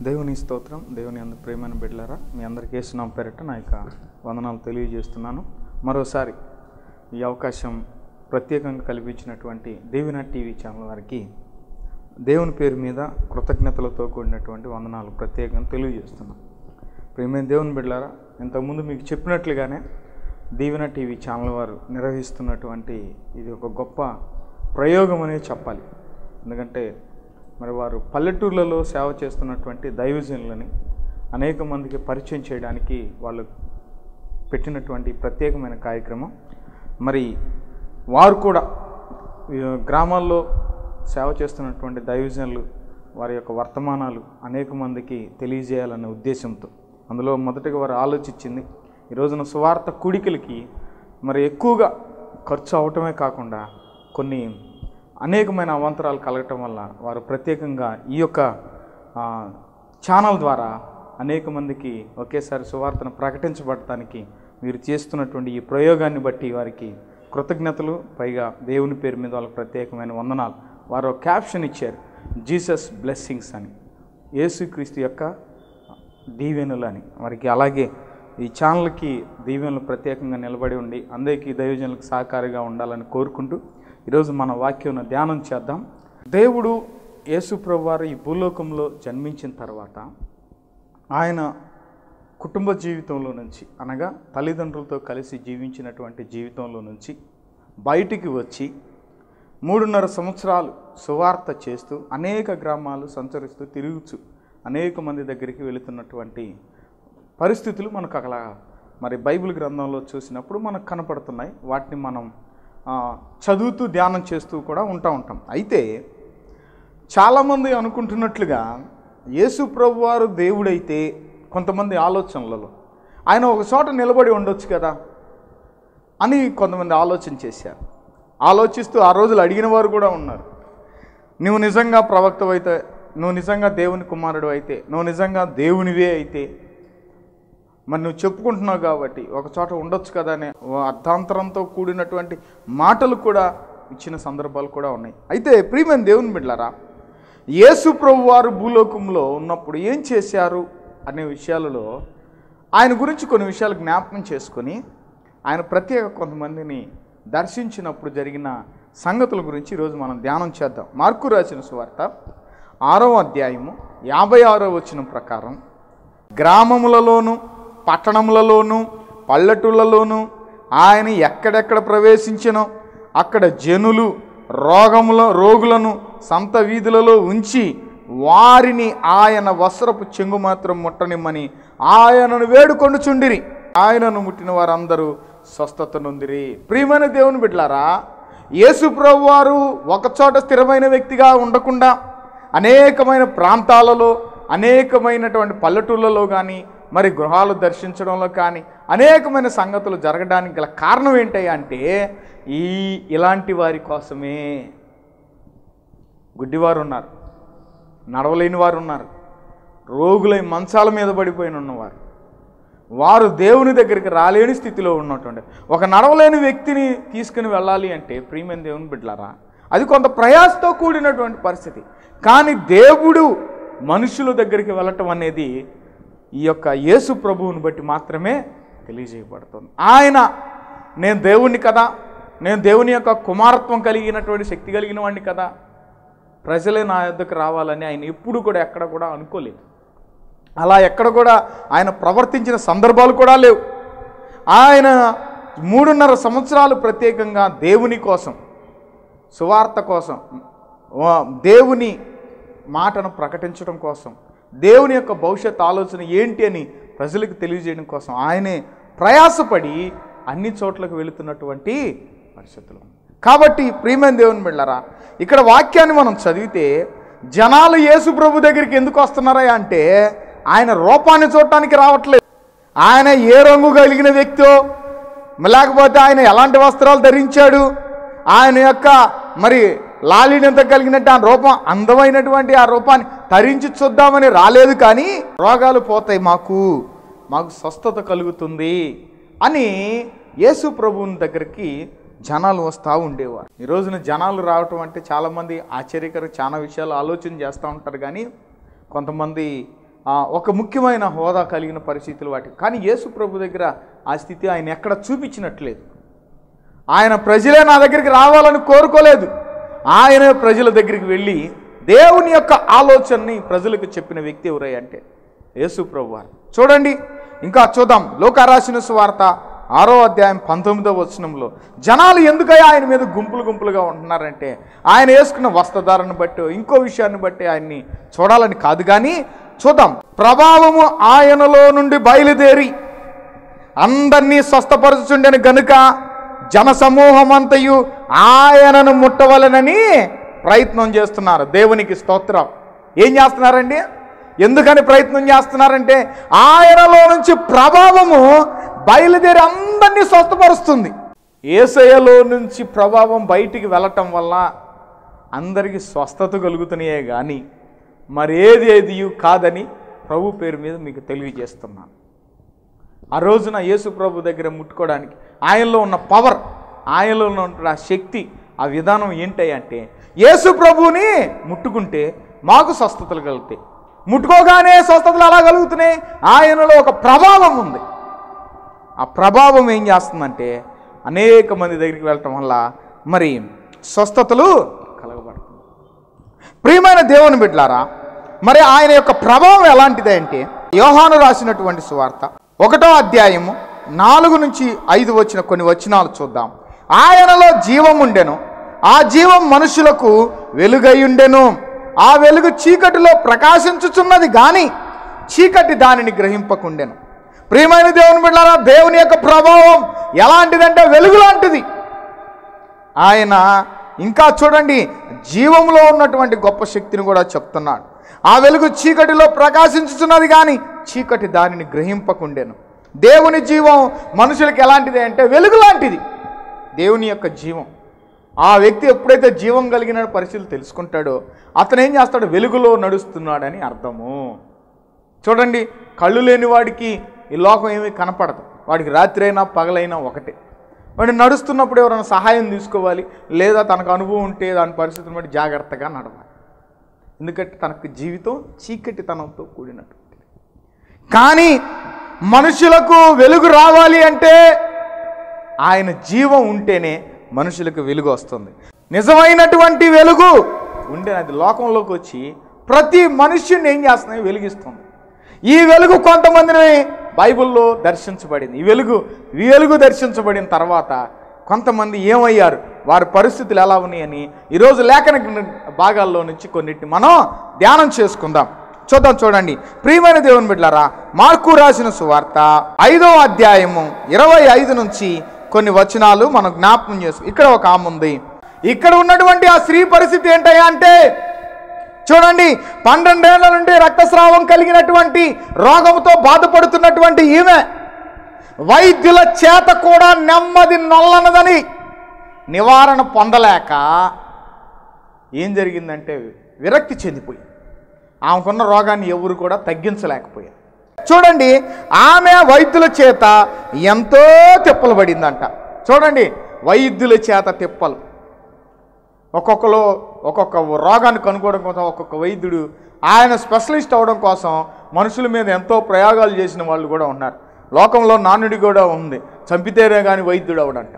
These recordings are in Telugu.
దేవుని స్తోత్రం దేవుని అందు ప్రేమైన బిడ్డలారా మీ అందరికీ వేస్తున్నాం పేరట నా యొక్క వందనాలు తెలియజేస్తున్నాను మరోసారి ఈ అవకాశం ప్రత్యేకంగా కల్పించినటువంటి దేవిన టీవీ ఛానల్ వారికి దేవుని పేరు మీద కృతజ్ఞతలతో కూడినటువంటి వందనాలు ప్రత్యేకంగా తెలియజేస్తున్నాను ప్రేమైన దేవుని బిడ్డలారా ఇంతకుముందు మీకు చెప్పినట్లుగానే దీవెన టీవీ ఛానల్ వారు నిర్వహిస్తున్నటువంటి ఇది ఒక గొప్ప ప్రయోగం అనే చెప్పాలి ఎందుకంటే మరి వారు పల్లెటూర్లలో సేవ చేస్తున్నటువంటి దైవజనులని అనేక మందికి పరిచయం చేయడానికి వాళ్ళు పెట్టినటువంటి ప్రత్యేకమైన కార్యక్రమం మరి వారు కూడా ఈ గ్రామాల్లో సేవ చేస్తున్నటువంటి దైవజనులు వారి యొక్క వర్తమానాలు అనేక మందికి తెలియజేయాలనే ఉద్దేశంతో అందులో మొదటగా వారు ఆలోచించింది ఈ రోజున సువార్త కుడికలకి మరి ఎక్కువగా ఖర్చు అవటమే కాకుండా కొన్ని అనేకమైన అవాంతరాలు కలగటం వల్ల వారు ప్రత్యేకంగా ఈ యొక్క ఆ, ఛానల్ ద్వారా అనేక మందికి ఒకేసారి సువార్తను ప్రకటించబడటానికి మీరు చేస్తున్నటువంటి ఈ ప్రయోగాన్ని బట్టి వారికి కృతజ్ఞతలు పైగా దేవుని పేరు మీద వాళ్ళకి ప్రత్యేకమైన వందనాలు వారు ఒక క్యాప్షన్ ఇచ్చారు జీసస్ బ్లెస్సింగ్స్ అని యేసుక్రీస్తు యొక్క దీవెనులు అని వారికి అలాగే ఈ ఛానల్కి దీవెనలు ప్రత్యేకంగా నిలబడి ఉండి అందరికీ దైవజనులకు సహకారిగా ఉండాలని కోరుకుంటూ ఈరోజు మన వాక్యం ధ్యానం చేద్దాం దేవుడు యేసు వారు ఈ భూలోకంలో జన్మించిన తర్వాత ఆయన కుటుంబ జీవితంలో నుంచి అనగా తల్లిదండ్రులతో కలిసి జీవించినటువంటి జీవితంలో నుంచి బయటికి వచ్చి మూడున్నర సంవత్సరాలు సువార్త చేస్తూ అనేక గ్రామాలు సంచరిస్తూ తిరుగుచు అనేక మంది దగ్గరికి వెళుతున్నటువంటి పరిస్థితులు మనకు అక్కడ మరి బైబిల్ గ్రంథంలో చూసినప్పుడు మనకు కనపడుతున్నాయి వాటిని మనం ఆ, చదువుతూ ధ్యానం చేస్తూ కూడా ఉంటా ఉంటాం అయితే చాలామంది అనుకుంటున్నట్లుగా యేసు ప్రభు వారు దేవుడైతే కొంతమంది ఆలోచనలలో ఆయన ఒక చోట నిలబడి ఉండొచ్చు కదా అని కొంతమంది ఆలోచన చేశారు ఆలోచిస్తూ ఆ రోజులు అడిగిన వారు కూడా ఉన్నారు నువ్వు నిజంగా ప్రవక్తవైతే నువ్వు నిజంగా దేవుని కుమారుడు అయితే నువ్వు నిజంగా దేవునివే అయితే మరి నువ్వు చెప్పుకుంటున్నావు కాబట్టి ఒక చోట ఉండొచ్చు కదా అనే ఓ అర్థాంతరంతో కూడినటువంటి మాటలు కూడా ఇచ్చిన సందర్భాలు కూడా ఉన్నాయి అయితే ప్రియమైన దేవుని బిడ్డలారా యేసు ప్రభు వారు భూలోకంలో ఉన్నప్పుడు ఏం చేశారు అనే విషయాలలో ఆయన గురించి కొన్ని విషయాలు జ్ఞాపకం చేసుకొని ఆయన ప్రత్యేక కొంతమందిని దర్శించినప్పుడు జరిగిన సంగతుల గురించి ఈరోజు మనం ధ్యానం చేద్దాం మార్కు రాసిన సువార్త ఆరో అధ్యాయము యాభై ఆరో వచ్చిన ప్రకారం గ్రామములలోను పట్టణములలోను పల్లెటూళ్ళలోను ఆయన ఎక్కడెక్కడ ప్రవేశించినో అక్కడ జనులు రోగముల రోగులను సంత వీధులలో ఉంచి వారిని ఆయన వస్త్రపు చెంగు మాత్రం ముట్టనిమ్మని ఆయనను వేడుకొనుచుండిరి ఆయనను ముట్టిన వారందరూ స్వస్థత నొందిరి ప్రియమైన దేవుని బిడ్డలారా యేసు ప్రభు వారు ఒకచోట స్థిరమైన వ్యక్తిగా ఉండకుండా అనేకమైన ప్రాంతాలలో అనేకమైనటువంటి పల్లెటూళ్ళలో కానీ మరి గృహాలు దర్శించడంలో కానీ అనేకమైన సంగతులు జరగడానికి గల కారణం ఏంటి అంటే ఈ ఇలాంటి వారి కోసమే గుడ్డివారు ఉన్నారు నడవలేని వారు ఉన్నారు రోగులై మంచాల మీద పడిపోయిన ఉన్నవారు వారు దేవుని దగ్గరికి రాలేని స్థితిలో ఉన్నటువంటి ఒక నడవలేని వ్యక్తిని తీసుకుని వెళ్ళాలి అంటే ప్రియమైన దేవుని బిడ్డలారా అది కొంత ప్రయాసతో కూడినటువంటి పరిస్థితి కానీ దేవుడు మనుషుల దగ్గరికి వెళ్ళటం అనేది ఈ యొక్క యేసు ప్రభువుని బట్టి మాత్రమే తెలియజేయబడుతుంది ఆయన నేను దేవుణ్ణి కదా నేను దేవుని యొక్క కుమారత్వం కలిగినటువంటి శక్తి కలిగిన వాడిని కదా ప్రజలే నా యొద్దకు రావాలని ఆయన ఎప్పుడు కూడా ఎక్కడ కూడా అనుకోలేదు అలా ఎక్కడ కూడా ఆయన ప్రవర్తించిన సందర్భాలు కూడా లేవు ఆయన మూడున్నర సంవత్సరాలు ప్రత్యేకంగా దేవుని కోసం సువార్త కోసం వా- దేవుని మాటను ప్రకటించడం కోసం దేవుని యొక్క భవిష్యత్ ఆలోచన ఏంటి అని ప్రజలకు తెలియజేయడం కోసం ఆయనే ప్రయాసపడి అన్ని చోట్లకు వెళుతున్నటువంటి పరిస్థితులు కాబట్టి ప్రియమైన దేవుని బిళ్ళరా ఇక్కడ వాక్యాన్ని మనం చదివితే జనాలు యేసు ప్రభు దగ్గరికి ఎందుకు వస్తున్నారా అంటే ఆయన రూపాన్ని చూడటానికి రావట్లేదు ఆయన ఏ రంగు కలిగిన వ్యక్తో లేకపోతే ఆయన ఎలాంటి వస్త్రాలు ధరించాడు ఆయన యొక్క మరి లాలిన్యత కలిగినట్టు ఆ రూపం అందమైనటువంటి ఆ రూపాన్ని ధరించి చూద్దామని రాలేదు కానీ రోగాలు పోతాయి మాకు మాకు స్వస్థత కలుగుతుంది అని యేసు ప్రభువుని దగ్గరికి జనాలు వస్తూ ఉండేవారు ఈ రోజున జనాలు రావటం అంటే చాలామంది ఆశ్చర్యకర చాలా విషయాలు ఆలోచన చేస్తూ ఉంటారు కానీ కొంతమంది ఆ, ఒక ముఖ్యమైన హోదా కలిగిన పరిస్థితులు వాటి కానీ యేసు ప్రభు దగ్గర ఆ స్థితి ఆయన ఎక్కడ చూపించినట్లేదు ఆయన ప్రజలే నా దగ్గరికి రావాలని కోరుకోలేదు ఆయనే ప్రజల దగ్గరికి వెళ్ళి దేవుని యొక్క ఆలోచనని ప్రజలకు చెప్పిన వ్యక్తి ఎవరై అంటే యేసు ప్రభు వారు చూడండి ఇంకా చూద్దాం లోకారాసిన సువార్త ఆరో అధ్యాయం పంతొమ్మిదో వచనంలో జనాలు ఎందుకయ్యా ఆయన మీద గుంపులు గుంపులుగా ఉంటున్నారంటే ఆయన వేసుకున్న వస్త్రధారను బట్టి ఇంకో విషయాన్ని బట్టి ఆయన్ని చూడాలని కాదు కానీ చూద్దాం ప్రభావము ఆయనలో నుండి బయలుదేరి అందరినీ స్వస్థపరచుండెను గనుక జనసమూహమంతయు ఆయనను ముట్టవలనని ప్రయత్నం చేస్తున్నారు దేవునికి స్తోత్రం ఏం చేస్తున్నారండి ఎందుకని ప్రయత్నం చేస్తున్నారంటే ఆయనలో నుంచి ప్రభావము బయలుదేరి అందరినీ స్వస్థపరుస్తుంది ఏసయలో నుంచి ప్రభావం బయటికి వెళ్ళటం వల్ల అందరికీ స్వస్థత కలుగుతున్నాయే కానీ మరేది ఏది కాదని ప్రభు పేరు మీద మీకు తెలియజేస్తున్నాను ఆ రోజున యేసు ప్రభు దగ్గర ముట్టుకోవడానికి ఆయనలో ఉన్న పవర్ ఆయనలో ఉన్న ఆ శక్తి ఆ విధానం ఏంటి అంటే యేసు ప్రభువుని ముట్టుకుంటే మాకు స్వస్థతలు కలుగుతాయి ముట్టుకోగానే స్వస్థతలు ఎలా కలుగుతున్నాయి ఆయనలో ఒక ప్రభావం ఉంది ఆ ప్రభావం ఏం చేస్తుందంటే అనేక మంది దగ్గరికి వెళ్ళటం వల్ల మరి స్వస్థతలు కలగబడుతుంది ప్రియమైన దేవుని బిడ్లారా మరి ఆయన యొక్క ప్రభావం ఎలాంటిది అంటే యోహాను రాసినటువంటి సువార్త ఒకటో అధ్యాయము నాలుగు నుంచి ఐదు వచ్చిన కొన్ని వచనాలు చూద్దాం ఆయనలో జీవం ఉండెను ఆ జీవం మనుషులకు వెలుగయుండెను ఆ వెలుగు చీకటిలో ప్రకాశించుచున్నది గాని చీకటి దానిని గ్రహింపకుండెను ప్రియమైన దేవుని బిడ్డారా దేవుని యొక్క ప్రభావం ఎలాంటిదంటే వెలుగు లాంటిది ఆయన ఇంకా చూడండి జీవంలో ఉన్నటువంటి గొప్ప శక్తిని కూడా చెప్తున్నాడు ఆ వెలుగు చీకటిలో ప్రకాశించుతున్నది కానీ చీకటి దానిని గ్రహింపకుండెను దేవుని జీవం మనుషులకి ఎలాంటిది అంటే వెలుగు లాంటిది దేవుని యొక్క జీవం ఆ వ్యక్తి ఎప్పుడైతే జీవం కలిగిన పరిస్థితులు తెలుసుకుంటాడో అతను ఏం చేస్తాడు వెలుగులో నడుస్తున్నాడని అర్థము చూడండి కళ్ళు లేని వాడికి ఈ లోకం ఏమీ కనపడదు వాడికి రాత్రి అయినా పగలైనా ఒకటే వాడు నడుస్తున్నప్పుడు ఎవరైనా సహాయం తీసుకోవాలి లేదా తనకు అనుభవం ఉంటే దాని పరిస్థితిని బట్టి జాగ్రత్తగా నడవాలి ఎందుకంటే తనకు జీవితం చీకటితనంతో కూడినట్టు కానీ మనుషులకు వెలుగు రావాలి అంటే ఆయన జీవం ఉంటేనే మనుషులకు వెలుగు వస్తుంది నిజమైనటువంటి వెలుగు ఉండే అది లోకంలోకి వచ్చి ప్రతి మనుష్యుని ఏం చేస్తుంది వెలిగిస్తుంది ఈ వెలుగు కొంతమందిని బైబిల్లో దర్శించబడింది ఈ వెలుగు ఈ వెలుగు దర్శించబడిన తర్వాత కొంతమంది ఏమయ్యారు వారి పరిస్థితులు ఎలా ఉన్నాయని ఈరోజు లేఖన భాగాల్లో నుంచి కొన్నిటిని మనం ధ్యానం చేసుకుందాం చూద్దాం చూడండి ప్రియమైన దేవుని బిడ్డారా మార్కు రాసిన సువార్త ఐదో అధ్యాయము ఇరవై ఐదు నుంచి కొన్ని వచనాలు మనం జ్ఞాపకం చేసుకు ఇక్కడ ఒక ఆమె ఉంది ఇక్కడ ఉన్నటువంటి ఆ స్త్రీ పరిస్థితి ఏంటయ్యా అంటే చూడండి పన్నెండేళ్ల నుండి రక్తస్రావం కలిగినటువంటి రోగంతో బాధపడుతున్నటువంటి ఈమె వైద్యుల చేత కూడా నెమ్మది నల్లనదని నివారణ పొందలేక ఏం జరిగిందంటే విరక్తి చెందిపోయి ఆమెకున్న రోగాన్ని ఎవరు కూడా తగ్గించలేకపోయారు చూడండి ఆమె వైద్యుల చేత ఎంతో తిప్పలు పడిందంట చూడండి వైద్యుల చేత తిప్పలు ఒక్కొక్కరు ఒక్కొక్క రోగాన్ని కనుక్కోవడం కోసం ఒక్కొక్క వైద్యుడు ఆయన స్పెషలిస్ట్ అవడం కోసం మనుషుల మీద ఎంతో ప్రయోగాలు చేసిన వాళ్ళు కూడా ఉన్నారు లోకంలో నానుడి కూడా ఉంది చంపితేనే కానీ వైద్యుడు అవడంట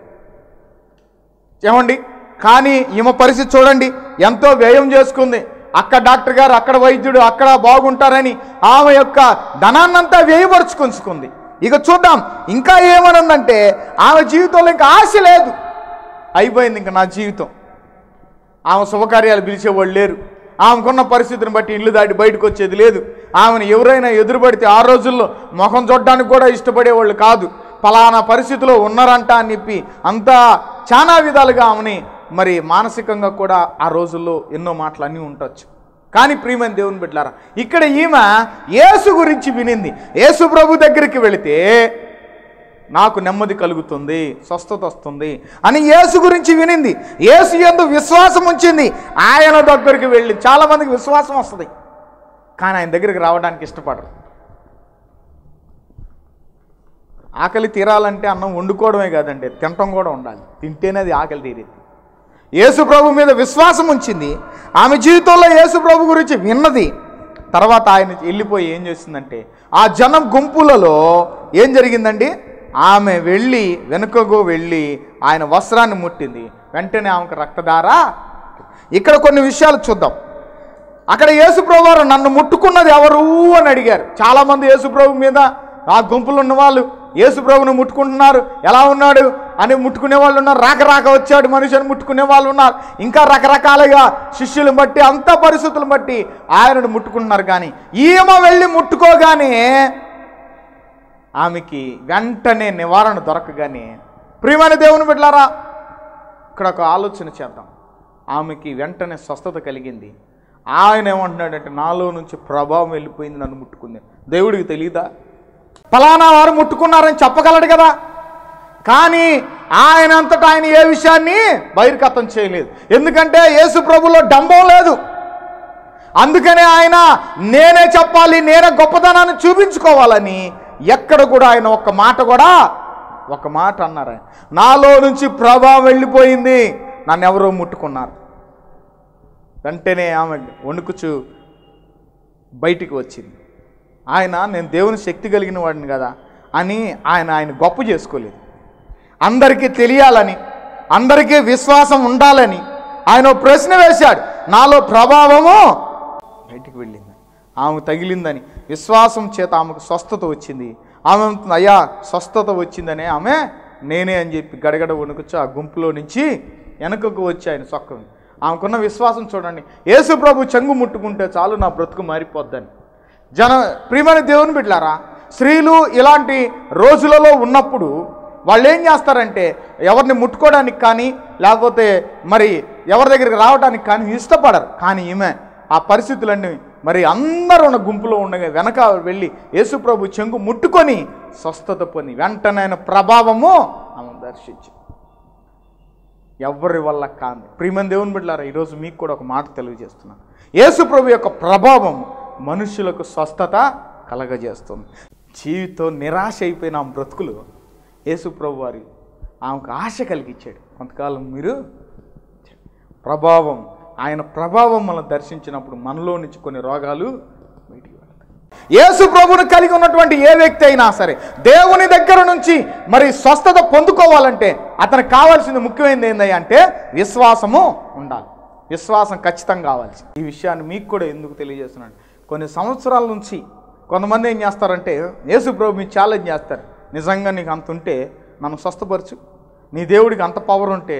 ఏమండి కానీ ఈమె పరిస్థితి చూడండి ఎంతో వ్యయం చేసుకుంది అక్కడ డాక్టర్ గారు అక్కడ వైద్యుడు అక్కడ బాగుంటారని ఆమె యొక్క ధనాన్నంతా వ్యయపరుచుకుంచుకుంది ఇక చూద్దాం ఇంకా ఏమనుందంటే ఆమె జీవితంలో ఇంకా ఆశ లేదు అయిపోయింది ఇంకా నా జీవితం ఆమె శుభకార్యాలు పిలిచేవాళ్ళు లేరు ఆమెకున్న పరిస్థితిని బట్టి ఇల్లు దాటి బయటకు వచ్చేది లేదు ఆమెను ఎవరైనా ఎదురుపడితే ఆ రోజుల్లో ముఖం చూడడానికి కూడా ఇష్టపడేవాళ్ళు కాదు ఫలానా పరిస్థితిలో ఉన్నారంట అని చెప్పి అంతా చాలా విధాలుగా ఆమెని మరి మానసికంగా కూడా ఆ రోజుల్లో ఎన్నో మాటలు అన్నీ ఉండొచ్చు కానీ ప్రియమైన దేవుని బిడ్డారా ఇక్కడ ఈమె యేసు గురించి వినింది యేసు ప్రభు దగ్గరికి వెళితే నాకు నెమ్మది కలుగుతుంది స్వస్థత వస్తుంది అని యేసు గురించి వినింది యేసు ఎందు విశ్వాసం ఉంచింది ఆయన దగ్గరికి వెళ్ళి చాలా మందికి విశ్వాసం వస్తుంది కానీ ఆయన దగ్గరికి రావడానికి ఇష్టపడరు ఆకలి తీరాలంటే అన్నం వండుకోవడమే కాదండి తినటం కూడా ఉండాలి తింటేనే అది ఆకలి తీరేది యేసు ప్రభు మీద విశ్వాసం ఉంచింది ఆమె జీవితంలో యేసు ప్రభు గురించి విన్నది తర్వాత ఆయన వెళ్ళిపోయి ఏం చేసిందంటే ఆ జనం గుంపులలో ఏం జరిగిందండి ఆమె వెళ్ళి వెనుకకు వెళ్ళి ఆయన వస్త్రాన్ని ముట్టింది వెంటనే ఆమెకు రక్తధార ఇక్కడ కొన్ని విషయాలు చూద్దాం అక్కడ యేసుప్రభు వారు నన్ను ముట్టుకున్నది ఎవరు అని అడిగారు చాలామంది యేసుప్రభు మీద ఆ గుంపులు ఉన్న వాళ్ళు యేసుప్రభుని ముట్టుకుంటున్నారు ఎలా ఉన్నాడు అని ముట్టుకునే వాళ్ళు ఉన్నారు రాక రాక వచ్చాడు మనిషిని ముట్టుకునే వాళ్ళు ఉన్నారు ఇంకా రకరకాలుగా శిష్యులను బట్టి అంత పరిస్థితులను బట్టి ఆయనను ముట్టుకుంటున్నారు కానీ ఈమె వెళ్ళి ముట్టుకోగానే ఆమెకి వెంటనే నివారణ దొరకగానే ప్రియమైన దేవుని బిడ్డలారా ఇక్కడ ఒక ఆలోచన చేద్దాం ఆమెకి వెంటనే స్వస్థత కలిగింది ఆయన ఏమంటున్నాడంటే నాలో నుంచి ప్రభావం వెళ్ళిపోయింది నన్ను ముట్టుకుంది దేవుడికి తెలియదా ఫలానా వారు ముట్టుకున్నారని చెప్పగలడు కదా కానీ ఆయన అంతటా ఆయన ఏ విషయాన్ని బహిర్గతం చేయలేదు ఎందుకంటే యేసు ప్రభులో డంబం లేదు అందుకనే ఆయన నేనే చెప్పాలి నేనే గొప్పతనాన్ని చూపించుకోవాలని ఎక్కడ కూడా ఆయన ఒక్క మాట కూడా ఒక మాట అన్నారు ఆయన నాలో నుంచి ప్రభావం వెళ్ళిపోయింది నన్ను ఎవరో ముట్టుకున్నారు వెంటనే ఆమె వణుకుచు బయటికి వచ్చింది ఆయన నేను దేవుని శక్తి కలిగిన వాడిని కదా అని ఆయన ఆయన గొప్ప చేసుకోలేదు అందరికీ తెలియాలని అందరికీ విశ్వాసం ఉండాలని ఆయన ఓ ప్రశ్న వేశాడు నాలో ప్రభావము బయటికి వెళ్ళింది ఆమె తగిలిందని విశ్వాసం చేత ఆమెకు స్వస్థత వచ్చింది ఆమె అంటుంది, అయ్యా స్వస్థత వచ్చిందనే ఆమె నేనే అని చెప్పి గడగడ వణుకుచ్చు ఆ గుంపులో నుంచి వెనకకు వచ్చి ఆయన సొక్కం ఆమెకున్న విశ్వాసం చూడండి యేసు ప్రభు చెంగు ముట్టుకుంటే చాలు నా బ్రతుకు మారిపోద్దని జన ప్రియమైన దేవుని బిడ్డారా స్త్రీలు ఇలాంటి రోజులలో ఉన్నప్పుడు వాళ్ళు ఏం చేస్తారంటే ఎవరిని ముట్టుకోవడానికి కానీ లేకపోతే మరి ఎవరి దగ్గరికి రావడానికి కానీ ఇష్టపడరు కానీ ఈమె ఆ పరిస్థితులన్నీ మరి అందరూ ఉన్న గుంపులో ఉండగా వెనక వెళ్ళి యేసుప్రభు చెంగు ముట్టుకొని స్వస్థత పొంది వెంటనైన ప్రభావము ఆమె దర్శించి ఎవరి వల్ల కాదు ప్రియమైన దేవుని బిడ్డారా ఈరోజు మీకు కూడా ఒక మాట తెలియజేస్తున్నాను యేసు ప్రభు యొక్క ప్రభావం మనుషులకు స్వస్థత కలగజేస్తుంది జీవితం నిరాశ అయిపోయిన ఆమె బ్రతుకులు యేసు ప్రభు వారి ఆమెకు ఆశ కలిగించాడు కొంతకాలం మీరు ప్రభావం ఆయన ప్రభావం మనం దర్శించినప్పుడు మనలో నుంచి కొన్ని రోగాలు బయటికి వెళ్తాయి యేసు ప్రభుని కలిగి ఉన్నటువంటి ఏ వ్యక్తి అయినా సరే దేవుని దగ్గర నుంచి మరి స్వస్థత పొందుకోవాలంటే అతనికి కావాల్సింది ముఖ్యమైనది ఏంటంటే అంటే విశ్వాసము ఉండాలి విశ్వాసం ఖచ్చితంగా కావాల్సి ఈ విషయాన్ని మీకు కూడా ఎందుకు తెలియజేస్తున్నాను కొన్ని సంవత్సరాల నుంచి కొంతమంది ఏం చేస్తారంటే యేసు ప్రభు మీకు ఛాలెంజ్ చేస్తారు నిజంగా నీకు అంత ఉంటే నన్ను స్వస్థపరచు నీ దేవుడికి అంత పవర్ ఉంటే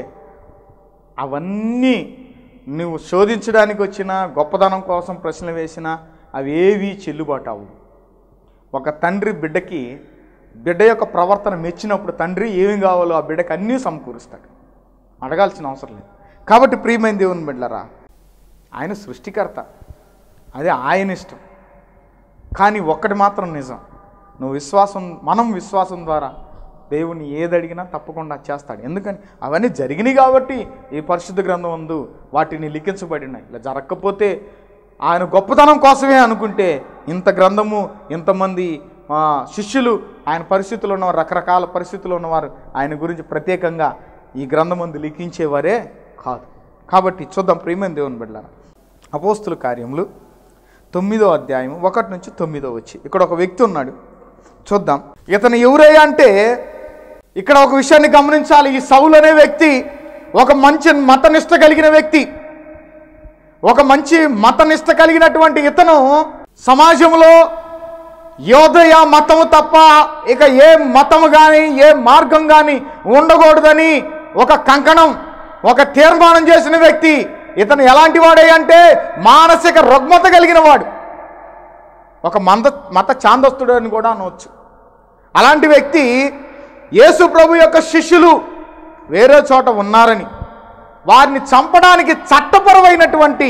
అవన్నీ నువ్వు శోధించడానికి వచ్చిన గొప్పదనం కోసం ప్రశ్నలు వేసినా అవి ఏవి చెల్లుబాటు అవ్వవు ఒక తండ్రి బిడ్డకి బిడ్డ యొక్క ప్రవర్తన మెచ్చినప్పుడు తండ్రి ఏమి కావాలో ఆ బిడ్డకి అన్నీ సమకూరుస్తాడు అడగాల్సిన అవసరం లేదు కాబట్టి ప్రియమైన దేవుని బిడ్డలరా ఆయన సృష్టికర్త అదే ఆయన ఇష్టం కానీ ఒక్కటి మాత్రం నిజం నువ్వు విశ్వాసం మనం విశ్వాసం ద్వారా దేవుని ఏది అడిగినా తప్పకుండా చేస్తాడు ఎందుకని అవన్నీ జరిగినాయి కాబట్టి ఈ పరిశుద్ధ గ్రంథం అందు వాటిని లిఖించబడినాయి ఇలా జరగకపోతే ఆయన గొప్పతనం కోసమే అనుకుంటే ఇంత గ్రంథము ఇంతమంది ఆ, శిష్యులు ఆయన పరిస్థితుల్లో ఉన్నవారు రకరకాల పరిస్థితుల్లో ఉన్నవారు ఆయన గురించి ప్రత్యేకంగా ఈ గ్రంథం అందు లిఖించేవారే కాదు కాబట్టి చూద్దాం ప్రియమైన దేవుని బిడ్డారా అపోస్తుల కార్యములు తొమ్మిదో అధ్యాయం ఒకటి నుంచి తొమ్మిదో వచ్చి ఇక్కడ ఒక వ్యక్తి ఉన్నాడు చూద్దాం ఇతను ఎవరయ్యా అంటే ఇక్కడ ఒక విషయాన్ని గమనించాలి ఈ సౌలు అనే వ్యక్తి ఒక మంచి మతనిష్ట కలిగిన వ్యక్తి ఒక మంచి మతనిష్ట కలిగినటువంటి ఇతను సమాజంలో యోదయ మతము తప్ప ఇక ఏ మతము కానీ ఏ మార్గం కానీ ఉండకూడదని ఒక కంకణం ఒక తీర్మానం చేసిన వ్యక్తి ఇతను ఎలాంటి వాడే అంటే మానసిక రుగ్మత కలిగిన వాడు ఒక మంద మత చాందస్తుడు అని కూడా అనవచ్చు అలాంటి వ్యక్తి యేసు ప్రభు యొక్క శిష్యులు వేరే చోట ఉన్నారని వారిని చంపడానికి చట్టపరమైనటువంటి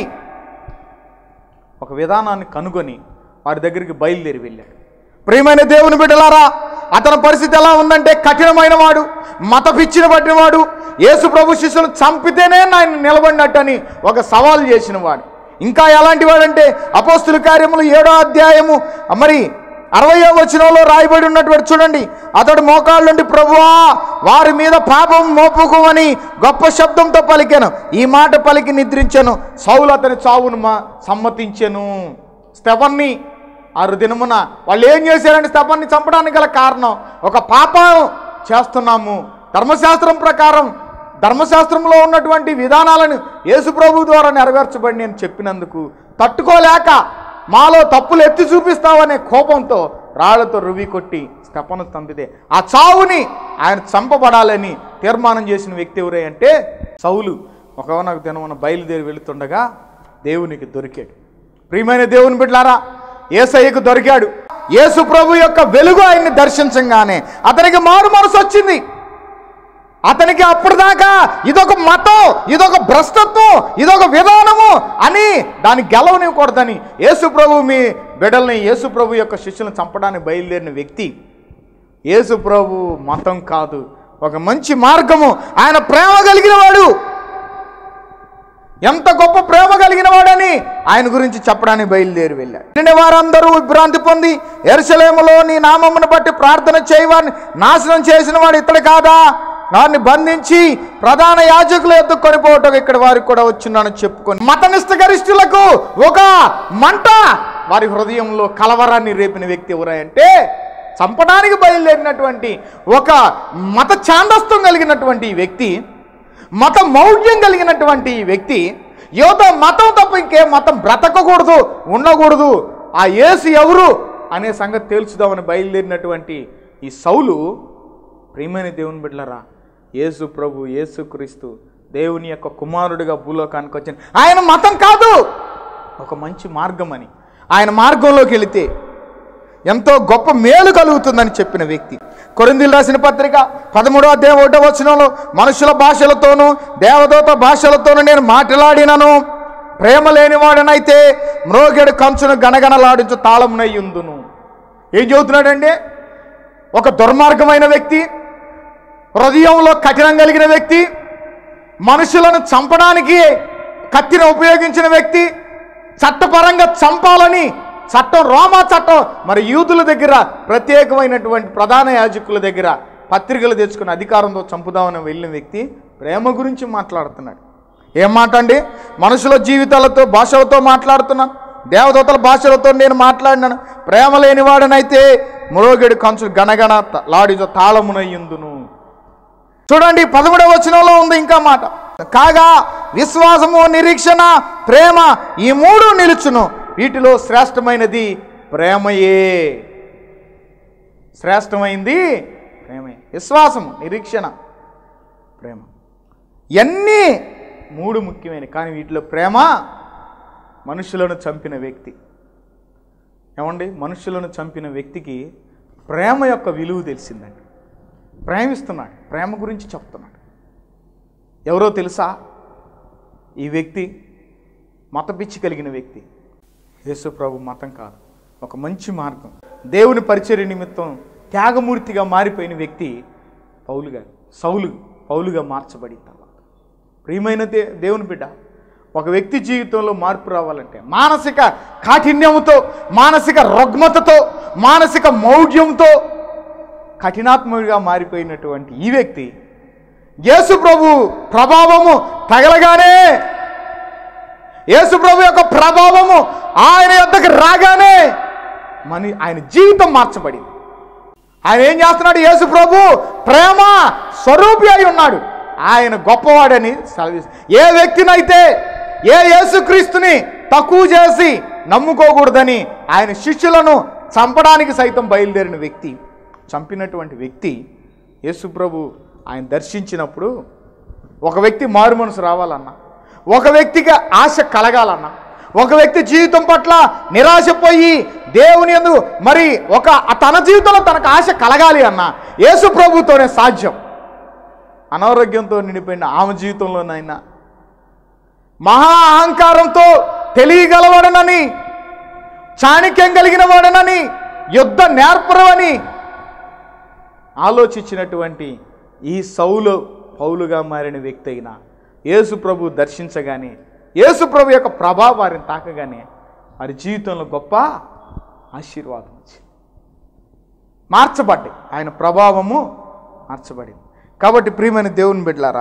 ఒక విధానాన్ని కనుగొని వారి దగ్గరికి బయలుదేరి వెళ్ళాడు ప్రియమైన దేవుని బిడ్డలారా అతని పరిస్థితి ఎలా ఉందంటే కఠినమైన వాడు మత పిచ్చిన పట్టినవాడు యేసు ప్రభు శిష్యులు చంపితేనే ఆయన నిలబడినట్టని ఒక సవాల్ చేసిన వాడు ఇంకా ఎలాంటి వాడంటే అపోస్తుల కార్యములు ఏడో అధ్యాయము మరి అరవయో వచనంలో రాయబడి ఉన్నటువంటి చూడండి అతడు మోకాళ్ళ నుండి ప్రభువా వారి మీద పాపం మోపుకోమని గొప్ప శబ్దంతో పలికాను ఈ మాట పలికి నిద్రించాను సౌలు అతని చావును మా సమ్మతించెను స్టెఫన్ని ఆరు దినమున వాళ్ళు ఏం చేశారంటే స్టెఫన్ని చంపడానికి గల కారణం ఒక పాపం చేస్తున్నాము ధర్మశాస్త్రం ప్రకారం ధర్మశాస్త్రంలో ఉన్నటువంటి విధానాలను యేసు ప్రభు ద్వారా నెరవేర్చబడి నేను చెప్పినందుకు తట్టుకోలేక మాలో తప్పులు ఎత్తి చూపిస్తావనే కోపంతో రాళ్లతో రువి కొట్టి స్టెఫను చంపితే ఆ చావుని ఆయన చంపబడాలని తీర్మానం చేసిన వ్యక్తి ఎవరే అంటే సౌలు ఒకవనకు దినమున బయలుదేరి వెళుతుండగా దేవునికి దొరికాడు ప్రియమైన దేవుని బిడ్డారా ఏసయ్యకు దొరికాడు యేసు ప్రభు యొక్క వెలుగు ఆయన్ని దర్శించంగానే అతనికి మారు మనసు వచ్చింది అతనికి అప్పటిదాకా ఇదొక మతం ఇదొక భ్రష్టత్వం ఇదొక విధానము అని దాన్ని గెలవనివ్వకూడదని యేసు ప్రభు మీ బిడ్డల్ని యేసు ప్రభు యొక్క శిష్యులను చంపడానికి బయలుదేరిన వ్యక్తి యేసు ప్రభు మతం కాదు ఒక మంచి మార్గము ఆయన ప్రేమ కలిగిన వాడు ఎంత గొప్ప ప్రేమ కలిగిన వాడని ఆయన గురించి చెప్పడానికి బయలుదేరి వెళ్ళాడు నిన్న వారందరూ విభ్రాంతి పొంది ఎరుసలేములో నీ నామమును బట్టి ప్రార్థన చేయవారిని నాశనం చేసిన వాడు ఇతడు కాదా వారిని బంధించి ప్రధాన యాజకులు ఎద్దుకు కొనిపోవటం ఇక్కడ వారికి కూడా వచ్చిందని చెప్పుకొని మతనిష్ట గరిష్ఠులకు ఒక మంట వారి హృదయంలో కలవరాన్ని రేపిన వ్యక్తి ఎవరంటే చంపడానికి బయలుదేరినటువంటి ఒక మత ఛాందస్తం కలిగినటువంటి ఈ వ్యక్తి మత మౌఢ్యం కలిగినటువంటి ఈ వ్యక్తి యువత మతం తప్ప ఇంకే మతం బ్రతకకూడదు ఉండకూడదు ఆ యేసు ఎవరు అనే సంగతి తేల్చుదామని బయలుదేరినటువంటి ఈ సౌలు ప్రియమైన దేవుని బిడ్డలరా యేసు ప్రభు యేసు క్రీస్తు దేవుని యొక్క కుమారుడిగా భూలోకానికి వచ్చిన ఆయన మతం కాదు ఒక మంచి మార్గం అని ఆయన మార్గంలోకి వెళితే ఎంతో గొప్ప మేలు కలుగుతుందని చెప్పిన వ్యక్తి కొరిందీలు రాసిన పత్రిక పదమూడవ అధ్యాయం ఒకటో వచనంలో మనుషుల భాషలతోనూ దేవదూత భాషలతోనూ నేను మాట్లాడినను ప్రేమ లేనివాడనైతే మ్రోగెడు కంచును గణగణలాడించు తాళమునయ్యుందును ఏం చెబుతున్నాడండి ఒక దుర్మార్గమైన వ్యక్తి హృదయంలో కఠినం కలిగిన వ్యక్తి మనుషులను చంపడానికి కత్తిని ఉపయోగించిన వ్యక్తి చట్టపరంగా చంపాలని చట్టం రోమా చట్టం మరి యూదుల దగ్గర ప్రత్యేకమైనటువంటి ప్రధాన యాజకుల దగ్గర పత్రికలు తెచ్చుకుని అధికారంతో చంపుదామని వెళ్ళిన వ్యక్తి ప్రేమ గురించి మాట్లాడుతున్నాడు ఏం మాట అండి మనుషుల జీవితాలతో భాషలతో మాట్లాడుతున్నాను దేవదూతల భాషలతో నేను మాట్లాడినాను ప్రేమ లేనివాడనైతే మురోగెడు కంచు గణగణ త- లాడిజో తాళమునయ్యుందును చూడండి పదమూడవ వచనంలో ఉంది ఇంకా మాట కాగా విశ్వాసము నిరీక్షణ ప్రేమ ఈ మూడు నిలుచును వీటిలో శ్రేష్టమైనది ప్రేమయే శ్రేష్టమైంది ప్రేమే విశ్వాసము నిరీక్షణ ప్రేమ ఇవన్నీ మూడు ముఖ్యమైన కానీ వీటిలో ప్రేమ మనుషులను చంపిన వ్యక్తి ఏమండి మనుషులను చంపిన వ్యక్తికి ప్రేమ యొక్క విలువ తెలిసిందండి ప్రేమిస్తున్నాడు ప్రేమ గురించి చెప్తున్నాడు ఎవరో తెలుసా ఈ వ్యక్తి మత పిచ్చి కలిగిన వ్యక్తి యేసు ప్రభు మతం కాదు ఒక మంచి మార్గం దేవుని పరిచర్య నిమిత్తం త్యాగమూర్తిగా మారిపోయిన వ్యక్తి పౌలు గారు సౌలు పౌలుగా మార్చబడి తర్వాత ప్రియమైన దే దేవుని బిడ్డ ఒక వ్యక్తి జీవితంలో మార్పు రావాలంటే మానసిక కాఠిన్యంతో మానసిక రుగ్మతతో మానసిక మౌఢ్యంతో కఠినాత్మగా మారిపోయినటువంటి ఈ వ్యక్తి యేసు ప్రభు ప్రభావము తగలగానే యేసు ప్రభు యొక్క ప్రభావము ఆయన యొద్దకు రాగానే మన ఆయన జీవితం మార్చబడింది ఆయన ఏం చేస్తున్నాడు యేసు ప్రభు ప్రేమ స్వరూపి అయి ఉన్నాడు ఆయన గొప్పవాడని సెలవిస్తు ఏ వ్యక్తినైతే ఏ యేసుక్రీస్తుని తక్కువ చేసి నమ్ముకోకూడదని ఆయన శిష్యులను చంపడానికి సైతం బయలుదేరిన వ్యక్తి చంపినటువంటి వ్యక్తి యేసు ప్రభు ఆయన దర్శించినప్పుడు ఒక వ్యక్తి మారు మనసు రావాలన్నా ఒక వ్యక్తికి ఆశ కలగాలన్నా ఒక వ్యక్తి జీవితం పట్ల నిరాశపోయి దేవుని యందు మరి ఒక తన జీవితంలో తనకు ఆశ కలగాలి అన్న యేసు ప్రభుతోనే సాధ్యం అనారోగ్యంతో నిండిపోయిన ఆమె జీవితంలోనైనా మహా అహంకారంతో తెలియగలవాడనని చాణక్యం కలిగిన వాడనని యుద్ధ నేర్పరవని ఆలోచించినటువంటి ఈ సౌలు పౌలుగా మారిన వ్యక్తి అయిన యేసు ప్రభు దర్శించగానే యేసు ప్రభు యొక్క ప్రభావం వారిని తాకగానే వారి జీవితంలో గొప్ప ఆశీర్వాదం వచ్చింది మార్చబడ్డాయి ఆయన ప్రభావము మార్చబడింది కాబట్టి ప్రియమైన దేవుని బిడ్డలారా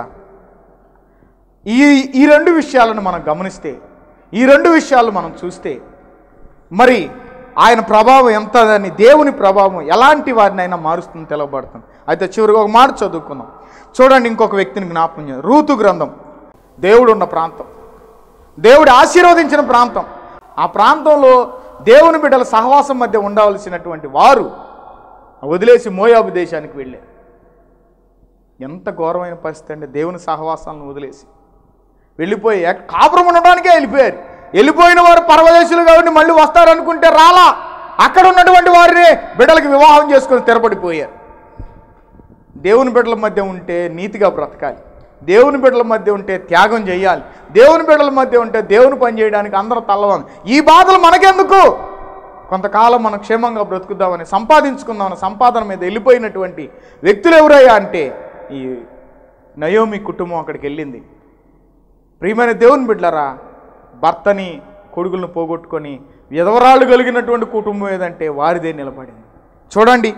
ఈ ఈ రెండు విషయాలను మనం గమనిస్తే ఈ రెండు విషయాలు మనం చూస్తే మరి ఆయన ప్రభావం ఎంత అని దేవుని ప్రభావం ఎలాంటి వారిని అయినా మారుస్తుంది తెలవబడుతుంది అయితే చివరిగా ఒక మాట చదువుకుందాం చూడండి ఇంకొక వ్యక్తిని జ్ఞాపకం చేయండి రూతు గ్రంథం దేవుడు ఉన్న ప్రాంతం దేవుడు ఆశీర్వదించిన ప్రాంతం ఆ ప్రాంతంలో దేవుని బిడ్డల సహవాసం మధ్య ఉండవలసినటువంటి వారు వదిలేసి మోయాబు దేశానికి వెళ్ళారు ఎంత ఘోరమైన పరిస్థితి అంటే దేవుని సహవాసాలను వదిలేసి వెళ్ళిపోయి ఎక్- కాపురం ఉండడానికే వెళ్ళిపోయారు వెళ్ళిపోయిన వారు పరవదేశులు కాబట్టి మళ్ళీ వస్తారనుకుంటే రాలా అక్కడ ఉన్నటువంటి వారిని బిడ్డలకు వివాహం చేసుకొని స్థిరపడిపోయారు దేవుని బిడ్డల మధ్య ఉంటే నీతిగా బ్రతకాలి దేవుని బిడ్డల మధ్య ఉంటే త్యాగం చేయాలి దేవుని బిడ్డల మధ్య ఉంటే దేవుని పని చేయడానికి అందరూ తల్లవాలి ఈ బాధలు మనకెందుకు కొంతకాలం మనం క్షేమంగా బ్రతుకుదామని సంపాదించుకుందామని సంపాదన మీద వెళ్ళిపోయినటువంటి వ్యక్తులు ఎవరయ్యా అంటే ఈ నయోమి కుటుంబం అక్కడికి వెళ్ళింది ప్రియమైన దేవుని బిడ్డలరా భర్తని కొడుకులను పోగొట్టుకొని విధవరాళ్ళు కలిగినటువంటి కుటుంబం ఏదంటే వారిదే నిలబడింది చూడండి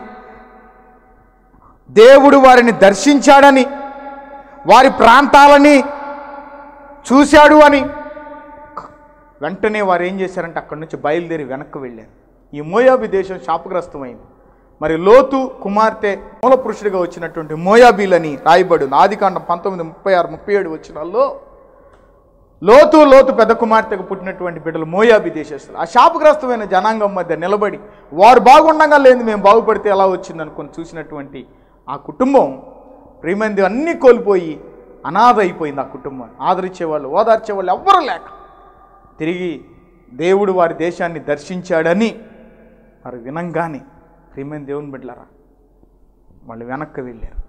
దేవుడు వారిని దర్శించాడని వారి ప్రాంతాలని చూశాడు అని వెంటనే వారు ఏం చేశారంటే అక్కడి నుంచి బయలుదేరి వెనక్కి వెళ్ళారు ఈ మోయాబి దేశం శాపగ్రస్తమైంది మరి లోతు కుమార్తె మూల పురుషుడిగా వచ్చినటువంటి మోయాబీలని రాయబడి ఉంది ఆదికాండం పంతొమ్మిది ముప్పై ఆరు ముప్పై ఏడు వచ్చినాల్లో లోతు లోతు పెద్ద కుమార్తెకు పుట్టినటువంటి బిడ్డలు మోయాబి దేశస్తులు ఆ శాపగ్రస్తమైన జనాంగం మధ్య నిలబడి వారు బాగుండగా లేదు మేము బాగుపడితే ఎలా వచ్చింది అనుకొని చూసినటువంటి ఆ కుటుంబం ప్రియమంది అన్నీ కోల్పోయి అనాథ అయిపోయింది ఆ కుటుంబం ఆదరించేవాళ్ళు ఓదార్చేవాళ్ళు ఎవ్వరూ లేక తిరిగి దేవుడు వారి దేశాన్ని దర్శించాడని వారు వినంగానే ప్రియమైన దేవుని బిడ్డలారా వాళ్ళు వెనక్కి వెళ్ళారు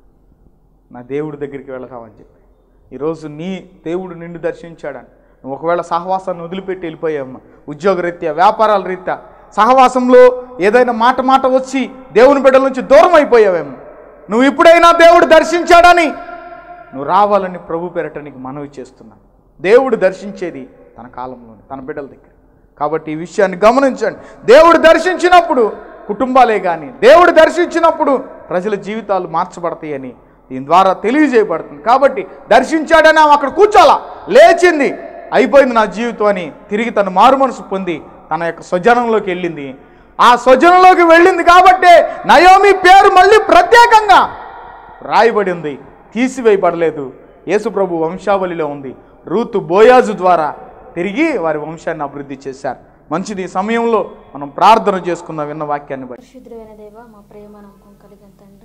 నా దేవుడి దగ్గరికి వెళతామని చెప్పి ఈరోజు నీ దేవుడు నిన్ను దర్శించాడని నువ్వు ఒకవేళ సహవాసాన్ని వదిలిపెట్టి వెళ్ళిపోయావమ్మా ఉద్యోగ రీత్యా వ్యాపారాల రీత్యా సహవాసంలో ఏదైనా మాట మాట వచ్చి దేవుని బిడ్డల నుంచి దూరం అయిపోయావేమో నువ్వు ఇప్పుడైనా దేవుడు దర్శించాడని నువ్వు రావాలని ప్రభు పేరట నీకు మనవి చేస్తున్నాను దేవుడు దర్శించేది తన కాలంలోనే తన బిడ్డల దగ్గర కాబట్టి ఈ విషయాన్ని గమనించండి దేవుడు దర్శించినప్పుడు కుటుంబాలే కానీ దేవుడు దర్శించినప్పుడు ప్రజల జీవితాలు మార్చబడతాయని దీని ద్వారా తెలియజేయబడుతుంది కాబట్టి దర్శించాడని ఆమె అక్కడ కూర్చోాలా లేచింది అయిపోయింది నా జీవితం అని తిరిగి తను మారు మనసు పొంది తన యొక్క స్వజనంలోకి వెళ్ళింది ఆ స్వజనంలోకి వెళ్ళింది కాబట్టే నయోమి పేరు మళ్ళీ ప్రత్యేకంగా రాయబడింది తీసివేయబడలేదు యేసుప్రభు వంశావళిలో ఉంది రూతు బోయాజు ద్వారా తిరిగి వారి వంశాన్ని అభివృద్ధి చేశారు మంచిది ఈ సమయంలో మనం ప్రార్థన చేసుకుందాం విన్న వాక్యాన్ని బట్టి పరిశుద్ధమైన దేవ మా ప్రేమ నమ్మకం కలిగిన తండ్రి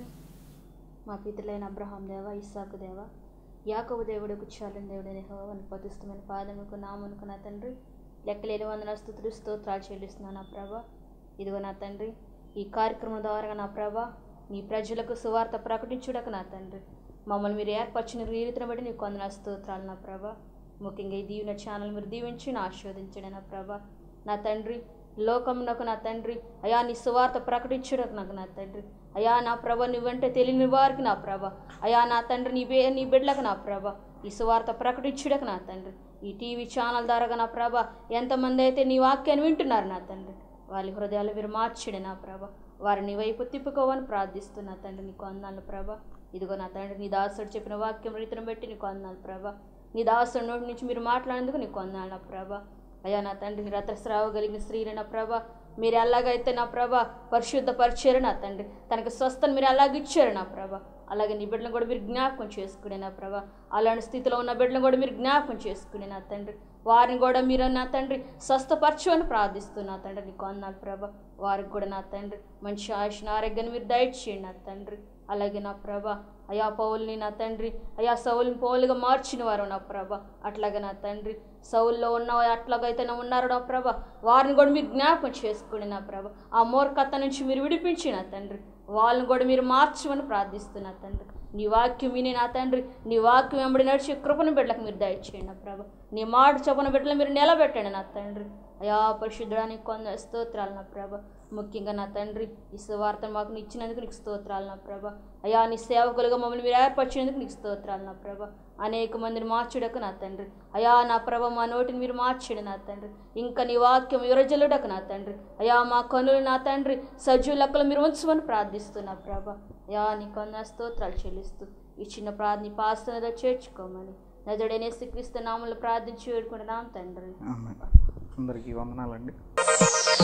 మా పితలైన అబ్రహాం దేవ ఇస్సాకు దేవ యాకబు దేవుడుకు చాలని దేవుడని హోవని పతిష్టమైన పాదముకు నామనుకు నా తండ్రి లెక్కలేని వందన స్థుతులు స్తోత్రాలు చెల్లిస్తున్నాను నా ప్రభ ఇదిగో నా తండ్రి ఈ కార్యక్రమం ద్వారా నా ప్రభ నీ ప్రజలకు సువార్త ప్రకటించుటకు నా తండ్రి మమ్మల్ని మీరు ఏర్పరిచిన రీతిని బట్టి నీకు వందన స్తోత్రాలు నా ప్రభ ముఖ్యంగా ఈ దీవెన ఛానల్ మీరు దీవించి నా ఆశీర్వదించండి నా ప్రభ నా తండ్రి లోకమునకు నా తండ్రి అయా నీ సువార్త ప్రకటించుటకు నాకు నా తండ్రి అయా నా ప్రభ నువ్వంటే తెలియని వారికి నా ప్రభ అయా నా తండ్రి నీ బే నీ బిడ్డలకు నా ప్రభ ఈ సువార్త ప్రకటించుటకు నా తండ్రి ఈ టీవీ ఛానల్ ద్వారా నా ప్రభ ఎంతమంది అయితే నీ వాక్యాన్ని వింటున్నారు నా తండ్రి వాళ్ళ హృదయాలు మీరు మార్చడే నా ప్రభ వారిని వైపు తిప్పుకోవని ప్రార్థిస్తున్నా తండ్రి నీకు అందాలు ప్రభ ఇదిగో నా తండ్రి నీ దాసుడు చెప్పిన వాక్యం రీతిని బట్టి నీకు అందాలు ప్రభ నీ దాసుడి నోటి నుంచి మీరు మాట్లాడేందుకు నీకు అందాలు నా ప్రభ అయ్యా నా తండ్రి రథస్రావ కలిగిన స్త్రీని నా ప్రభ మీరు ఎలాగైతే నా ప్రభ పరిశుద్ధ పరిచారు నా తండ్రి తనకి స్వస్థను మీరు అలాగిచ్చారు నా ప్రభ అలాగే నీ బిడ్డలను కూడా మీరు జ్ఞాపకం చేసుకునే నా ప్రభ అలాంటి స్థితిలో ఉన్న బిడ్డలను కూడా మీరు జ్ఞాపకం చేసుకునే నా తండ్రి వారిని కూడా మీరు నా తండ్రి స్వస్థపరచమని ప్రార్థిస్తున్నా తండ్రి నీకు అన్నాను ప్రభ వారికి కూడా నా తండ్రి మంచి ఆయుష్ని ఆరోగ్యాన్ని మీరు దయచేయండి నా తండ్రి అలాగే నా ప్రభ అయా పౌల్ని నా తండ్రి అయా సౌల్ని పౌలుగా మార్చిన వారు నా ప్రభ అట్లాగే నా తండ్రి సౌల్లో ఉన్న అట్లాగైతే నా ఉన్నారు నా ప్రభ వారిని కూడా మీరు జ్ఞాపకం చేసుకోండి నా ప్రభ ఆ మూర్ఖత నుంచి మీరు విడిపించి నా తండ్రి వాళ్ళని కూడా మీరు మార్చమని ప్రార్థిస్తున్నా తండ్రి నీ వాక్యం విని నా తండ్రి నీ వాక్యం వెంబడి నడిచి కృపను బిడ్డలకు మీరు దయచేయండి నా ప్రభ నీ మాట చొప్పున బిడ్డలు మీరు నిలబెట్టండి నా తండ్రి అయా పరిశుద్ధడానికి కొంద స్తోత్రాలు నా ప్రభ ముఖ్యంగా నా తండ్రి ఈ సువార్త మాకు నీ ఇచ్చినందుకు నీకు స్తోత్రాలు నా ప్రభ అయా నీ సేవకులుగా మమ్మల్ని మీరు ఏర్పరిచినందుకు నీకు స్తోత్రాలు నా ప్రభ అనేక మందిని మార్చుడకు నా తండ్రి అయా నా ప్రభ మా నోటిని మీరు మార్చండి నా తండ్రి ఇంకా నీ వాక్యం విరజల్లుడకు నా తండ్రి అయా మా కనులు నా తండ్రి సజ్జు లెక్కలు మీరు ఉంచమని ప్రార్థిస్తున్నా ప్రభ అయా నీ కొంద స్తోత్రాలు చెల్లిస్తూ ఈ చిన్న ప్రార్థన పాస్తున్నదో చేర్చుకోమని నజడనే శ్రీక్రీస్తు నామంలో ప్రార్థించి వేడుకుంటున్నాం తండ్రి ఆమె అందరికీ వందనాలండి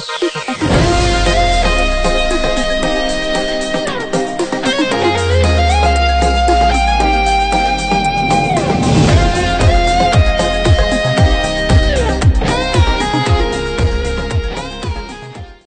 Thank you.